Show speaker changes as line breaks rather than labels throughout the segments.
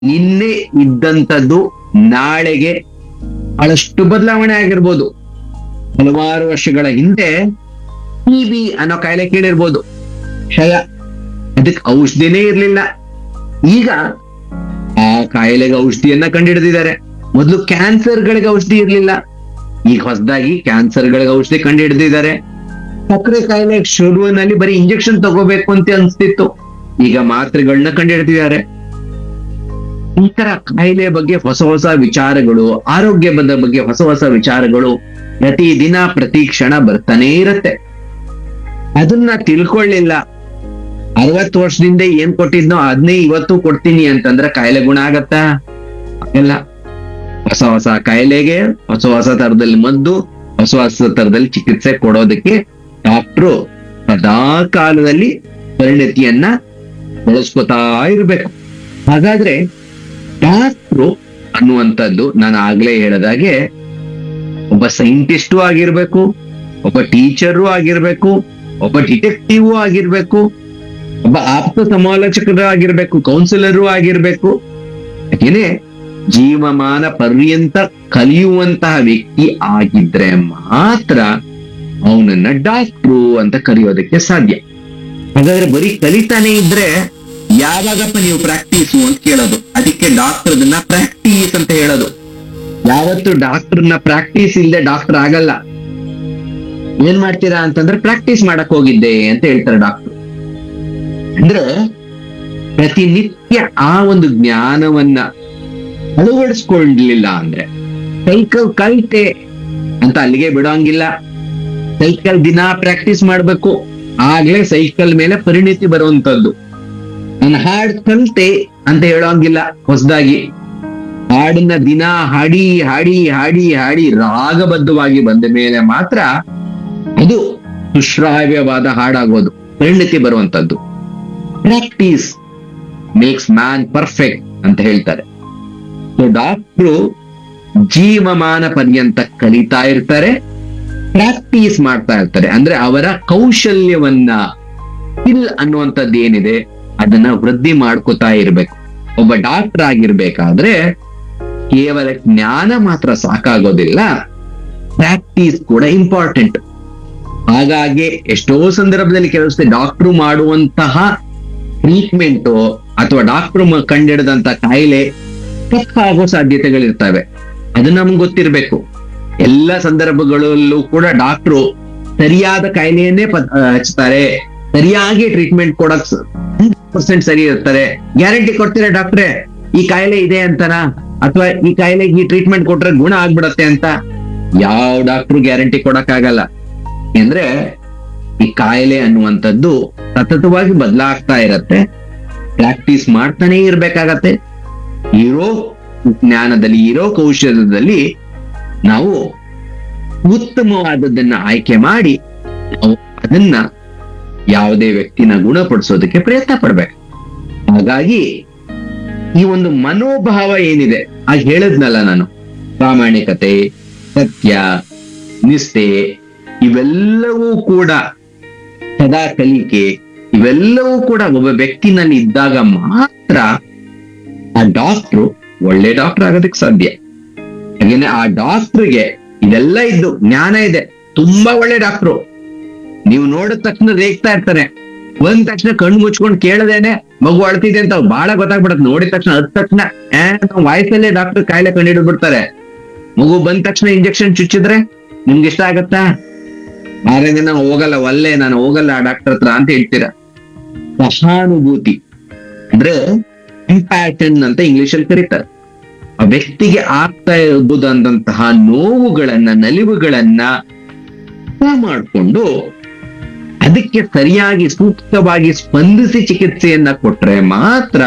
ನಿನ್ನೆ ಇದ್ದಂಥದ್ದು ನಾಳೆಗೆ ಬಹಳಷ್ಟು ಬದಲಾವಣೆ ಆಗಿರ್ಬೋದು ಹಲವಾರು ವರ್ಷಗಳ ಹಿಂದೆ ಟಿಬಿ ಅನ್ನೋ ಕಾಯಿಲೆ ಕೇಳಿರ್ಬೋದು ಕ್ಷಯ ಅದಕ್ಕೆ ಔಷಧಿನೇ ಇರ್ಲಿಲ್ಲ ಈಗ ಆ ಕಾಯಿಲೆಗೆ ಔಷಧಿಯನ್ನ ಕಂಡುಹಿಡಿದಿದ್ದಾರೆ ಮೊದಲು ಕ್ಯಾನ್ಸರ್ಗಳಿಗೆ ಔಷಧಿ ಇರ್ಲಿಲ್ಲ ಈಗ ಹೊಸದಾಗಿ ಕ್ಯಾನ್ಸರ್ಗಳಿಗೆ ಔಷಧಿ ಕಂಡುಹಿಡಿದಿದ್ದಾರೆ ಸಕ್ಕರೆ ಕಾಯಿಲೆ ಶುರುವಿನಲ್ಲಿ ಬರೀ ಇಂಜೆಕ್ಷನ್ ತಗೋಬೇಕು ಅಂತ ಅನ್ಸ್ತಿತ್ತು ಈಗ ಮಾತ್ರೆಗಳನ್ನ ಕಂಡುಹಿಡಿದಿದ್ದಾರೆ ಈ ತರ ಕಾಯಿಲೆ ಬಗ್ಗೆ ಹೊಸ ಹೊಸ ವಿಚಾರಗಳು ಆರೋಗ್ಯದ ಬಗ್ಗೆ ಹೊಸ ಹೊಸ ವಿಚಾರಗಳು ಪ್ರತಿ ದಿನ ಪ್ರತಿ ಕ್ಷಣ ಬರ್ತಾನೆ ಇರತ್ತೆ ಅದನ್ನ ತಿಳ್ಕೊಳ್ಳಿಲ್ಲ ಅರವತ್ತು ವರ್ಷದಿಂದ ಏನ್ ಕೊಟ್ಟಿದ್ನೋ ಅದನ್ನೇ ಇವತ್ತು ಕೊಡ್ತೀನಿ ಅಂತಂದ್ರೆ ಕಾಯಿಲೆ ಗುಣ ಆಗತ್ತಾ ಎಲ್ಲ ಹೊಸ ಹೊಸ ಕಾಯಿಲೆಗೆ ಹೊಸ ಹೊಸ ತರದಲ್ಲಿ ಮದ್ದು ಹೊಸ ಹೊಸ ತರದಲ್ಲಿ ಚಿಕಿತ್ಸೆ ಕೊಡೋದಕ್ಕೆ ಡಾಕ್ಟ್ರು ಸದಾ ಕಾಲದಲ್ಲಿ ಪರಿಣತಿಯನ್ನ ಬಳಸ್ಕೊತಾ ಇರ್ಬೇಕು ಹಾಗಾದ್ರೆ ಡಾಕ್ಟ್ರು ಅನ್ನುವಂಥದ್ದು ನಾನು ಆಗ್ಲೇ ಹೇಳದಾಗೆ ಒಬ್ಬ ಸೈಂಟಿಸ್ಟು ಆಗಿರ್ಬೇಕು ಒಬ್ಬ ಟೀಚರು ಆಗಿರ್ಬೇಕು ಒಬ್ಬ ಡಿಟೆಕ್ಟಿವ್ ಆಗಿರ್ಬೇಕು ಒಬ್ಬ ಆಪ್ತ ಸಮಾಲೋಚಕರು ಆಗಿರ್ಬೇಕು ಕೌನ್ಸಿಲರು ಆಗಿರ್ಬೇಕು ಯಾಕೆನೆ ಜೀವಮಾನ ಪರ್ಯಂತ ಕಲಿಯುವಂತಹ ವ್ಯಕ್ತಿ ಆಗಿದ್ರೆ ಮಾತ್ರ ಅವನನ್ನ ಡಾಕ್ಟ್ರು ಅಂತ ಕರೆಯೋದಕ್ಕೆ ಸಾಧ್ಯ ಹಾಗಾದ್ರೆ ಬರೀ ಕಲಿತಾನೆ ಇದ್ರೆ ಯಾವಾಗಪ್ಪ ನೀವು ಪ್ರಾಕ್ಟೀಸು ಅಂತ ಕೇಳೋದು ಅದಕ್ಕೆ ಡಾಕ್ಟರ್ ಅದನ್ನ ಪ್ರಾಕ್ಟೀಸ್ ಅಂತ ಹೇಳೋದು ಯಾವತ್ತು ಡಾಕ್ಟರ್ನ ಪ್ರಾಕ್ಟೀಸ್ ಇಲ್ಲದೆ ಡಾಕ್ಟರ್ ಆಗಲ್ಲ ಏನ್ ಮಾಡ್ತೀರಾ ಅಂತಂದ್ರೆ ಪ್ರಾಕ್ಟೀಸ್ ಮಾಡಕ್ ಹೋಗಿದ್ದೆ ಅಂತ ಹೇಳ್ತಾರೆ ಡಾಕ್ಟರ್ ಅಂದ್ರೆ ಪ್ರತಿನಿತ್ಯ ಆ ಒಂದು ಜ್ಞಾನವನ್ನ ಅಳವಡಿಸ್ಕೊಳ್ಳಿಲ್ಲ ಅಂದ್ರೆ ಸೈಕಲ್ ಕಲಿತೆ ಅಂತ ಅಲ್ಲಿಗೆ ಬಿಡೋಂಗಿಲ್ಲ ಸೈಕಲ್ ದಿನ ಪ್ರಾಕ್ಟೀಸ್ ಮಾಡ್ಬೇಕು ಆಗ್ಲೇ ಸೈಕಲ್ ಮೇಲೆ ಪರಿಣಿತಿ ಬರುವಂತದ್ದು ನಾನು ಹಾಡ್ ಕಲಿತೆ ಅಂತ ಹೇಳೋಂಗಿಲ್ಲ ಹೊಸದಾಗಿ ಹಾಡನ್ನ ದಿನ ಹಾಡಿ ಹಾಡಿ ಹಾಡಿ ಹಾಡಿ ರಾಗಬದ್ಧವಾಗಿ ಬಂದ ಮೇಲೆ ಮಾತ್ರ ಅದು ಸುಶ್ರಾವ್ಯವಾದ ಹಾಡಾಗೋದು ಪರಿಣಿತಿ ಬರುವಂತದ್ದು ಪ್ರಾಕ್ಟೀಸ್ ಮೇಕ್ಸ್ ಮ್ಯಾನ್ ಪರ್ಫೆಕ್ಟ್ ಅಂತ ಹೇಳ್ತಾರೆ ಸೊ ಡಾಕ್ಟ್ರು ಜೀವಮಾನ ಪರ್ಯಂತ ಕಲಿತಾ ಇರ್ತಾರೆ ಪ್ರಾಕ್ಟೀಸ್ ಮಾಡ್ತಾ ಇರ್ತಾರೆ ಅಂದ್ರೆ ಅವರ ಕೌಶಲ್ಯವನ್ನ ಸ್ಕಿಲ್ ಅನ್ನುವಂಥದ್ದು ಏನಿದೆ ಅದನ್ನ ವೃದ್ಧಿ ಮಾಡ್ಕೋತಾ ಇರ್ಬೇಕು ಒಬ್ಬ ಡಾಕ್ಟರ್ ಆಗಿರ್ಬೇಕಾದ್ರೆ ಕೇವಲ ಜ್ಞಾನ ಮಾತ್ರ ಸಾಕಾಗೋದಿಲ್ಲ ಪ್ರಾಕ್ಟೀಸ್ ಕೂಡ ಇಂಪಾರ್ಟೆಂಟ್ ಹಾಗಾಗಿ ಎಷ್ಟೋ ಸಂದರ್ಭದಲ್ಲಿ ಕೆಲಸ ಡಾಕ್ಟ್ರು ಮಾಡುವಂತಹ ಟ್ರೀಟ್ಮೆಂಟ್ ಅಥವಾ ಡಾಕ್ಟ್ರು ಕಂಡಿಡಿದಂತ ಕಾಯಿಲೆ ತಪ್ಪಾಗೋ ಸಾಧ್ಯತೆಗಳಿರ್ತವೆ ಅದು ನಮ್ಗೆ ಗೊತ್ತಿರ್ಬೇಕು ಎಲ್ಲ ಸಂದರ್ಭಗಳಲ್ಲೂ ಕೂಡ ಡಾಕ್ಟ್ರು ಸರಿಯಾದ ಕಾಯಿಲೆಯನ್ನೇ ಪತ್- ಆ, ಹಚ್ತಾರೆ ಸರಿಯಾಗಿ ಟ್ರೀಟ್ಮೆಂಟ್ ಕೊಡಕ್ ಪರ್ಸೆಂಟ್ ಸರಿ ಇರ್ತಾರೆ ಗ್ಯಾರಂಟಿ ಕೊಡ್ತೀರಾ ಡಾಕ್ಟ್ರೆ ಈ ಕಾಯಿಲೆ ಇದೆ ಅಂತನಾ ಅಥವಾ ಈ ಕಾಯಿಲೆಗೆ ಈ ಟ್ರೀಟ್ಮೆಂಟ್ ಕೊಟ್ರೆ ಗುಣ ಆಗ್ಬಿಡತ್ತೆ ಅಂತ ಯಾವ ಡಾಕ್ಟ್ರು ಗ್ಯಾರಂಟಿ ಕೊಡಕ್ ಆಗಲ್ಲ ಅಂದ್ರೆ ಈ ಕಾಯಿಲೆ ಅನ್ನುವಂಥದ್ದು ಸತತವಾಗಿ ಬದಲಾಗ್ತಾ ಇರತ್ತೆ ಪ್ರಾಕ್ಟೀಸ್ ಮಾಡ್ತಾನೆ ಇರ್ಬೇಕಾಗತ್ತೆ ಇರೋ ಜ್ಞಾನದಲ್ಲಿ ಇರೋ ಕೌಶಲ್ಯದಲ್ಲಿ ನಾವು ಉತ್ತಮವಾದದ್ದನ್ನ ಆಯ್ಕೆ ಮಾಡಿ ನಾವು ಅದನ್ನ ಯಾವುದೇ ವ್ಯಕ್ತಿನ ಗುಣಪಡಿಸೋದಕ್ಕೆ ಪ್ರಯತ್ನ ಪಡ್ಬೇಕು ಹಾಗಾಗಿ ಈ ಒಂದು ಮನೋಭಾವ ಏನಿದೆ ಆಗ ಹೇಳದ್ನಲ್ಲ ನಾನು ಪ್ರಾಮಾಣಿಕತೆ ಸತ್ಯ ನಿಷ್ಠೆ ಇವೆಲ್ಲವೂ ಕೂಡ ಸದಾ ಕಲಿಕೆ ಇವೆಲ್ಲವೂ ಕೂಡ ಒಬ್ಬ ವ್ಯಕ್ತಿನಲ್ಲಿ ಇದ್ದಾಗ ಮಾತ್ರ ಆ ಡಾಕ್ಟ್ರು ಒಳ್ಳೆ ಡಾಕ್ಟರ್ ಆಗೋದಕ್ಕೆ ಸಾಧ್ಯ ಹಾಗೇನೆ ಆ ಡಾಕ್ಟ್ರಿಗೆ ಇದೆಲ್ಲ ಇದ್ದು ಜ್ಞಾನ ಇದೆ ತುಂಬಾ ಒಳ್ಳೆ ಡಾಕ್ಟ್ರು ನೀವು ನೋಡಿದ ತಕ್ಷಣ ರೇಗ್ತಾ ಇರ್ತಾರೆ ಒಂದ್ ತಕ್ಷಣ ಕಣ್ಣು ಮುಚ್ಕೊಂಡು ಕೇಳದೇನೆ ಮಗು ಅಳ್ತಿದೆ ಅಂತ ಬಹಳ ಗೊತ್ತಾಗ್ಬಿಡತ್ತೆ ನೋಡಿದ ತಕ್ಷಣ ಅದ್ ತಕ್ಷಣ ಆ, ನಮ್ಮ ವಯಸ್ಸಲ್ಲೇ ಡಾಕ್ಟರ್ ಕಾಯಿಲೆ ಕಂಡು ಬಿಡ್ತಾರೆ ಮಗು ಬಂದ ತಕ್ಷಣ ಇಂಜೆಕ್ಷನ್ ಚುಚ್ಚಿದ್ರೆ ನಿಮ್ಗೆ ಇಷ್ಟ ಆಗತ್ತಾ ಮಾರನೇ ದಿನ ಹೋಗಲ್ಲ ಒಲ್ಲೆ ನಾನು ಹೋಗಲ್ಲ ಆ ಡಾಕ್ಟರ್ ಹತ್ರ ಅಂತ ಹೇಳ್ತೀರಾ ಸಹಾನುಭೂತಿ ಅಂದ್ರೆ ಇಂಪ್ಯಾಟನ್ ಅಂತ ಇಂಗ್ಲಿಷ್ ಅಲ್ಲಿ ಕರೀತಾರೆ ಆ ವ್ಯಕ್ತಿಗೆ ಆಗ್ತಾ ಇರಬಹುದಂತಹ ನೋವುಗಳನ್ನ ನಲಿವುಗಳನ್ನ ಅರ್ಥ ಮಾಡ್ಕೊಂಡು ಅದಕ್ಕೆ ಸರಿಯಾಗಿ ಸೂಕ್ತವಾಗಿ ಸ್ಪಂದಿಸಿ ಚಿಕಿತ್ಸೆಯನ್ನ ಕೊಟ್ರೆ ಮಾತ್ರ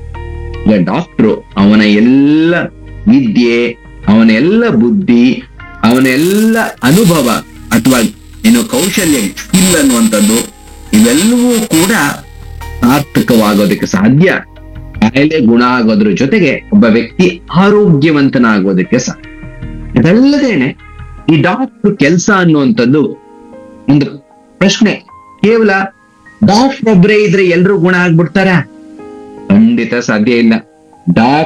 ಈಗ ಡಾಕ್ಟ್ರು ಅವನ ಎಲ್ಲ ವಿದ್ಯೆ ಅವನ ಎಲ್ಲ ಬುದ್ಧಿ ಅವನ ಎಲ್ಲ ಅನುಭವ ಅಥವಾ ಏನು ಕೌಶಲ್ಯ ಸ್ಕಿಲ್ ಅನ್ನುವಂಥದ್ದು ಇವೆಲ್ಲವೂ ಕೂಡ ಸಾರ್ಥಕವಾಗೋದಕ್ಕೆ ಸಾಧ್ಯ ಕಾಯಿಲೆ ಗುಣ ಆಗೋದ್ರ ಜೊತೆಗೆ ಒಬ್ಬ ವ್ಯಕ್ತಿ ಆರೋಗ್ಯವಂತನಾಗೋದಕ್ಕೆ ಸಾಧ್ಯ ಇದಲ್ಲದೇನೆ ಈ ಡಾಕ್ಟರ್ ಕೆಲಸ ಅನ್ನುವಂಥದ್ದು ಒಂದು ಪ್ರಶ್ನೆ ಕೇವಲ ಡಾಕ್ಟರ್ ಒಬ್ಬರೇ ಇದ್ರೆ ಎಲ್ರೂ ಗುಣ ಆಗ್ಬಿಡ್ತಾರ ಖಂಡಿತ ಸಾಧ್ಯ ಇಲ್ಲ ಡಾ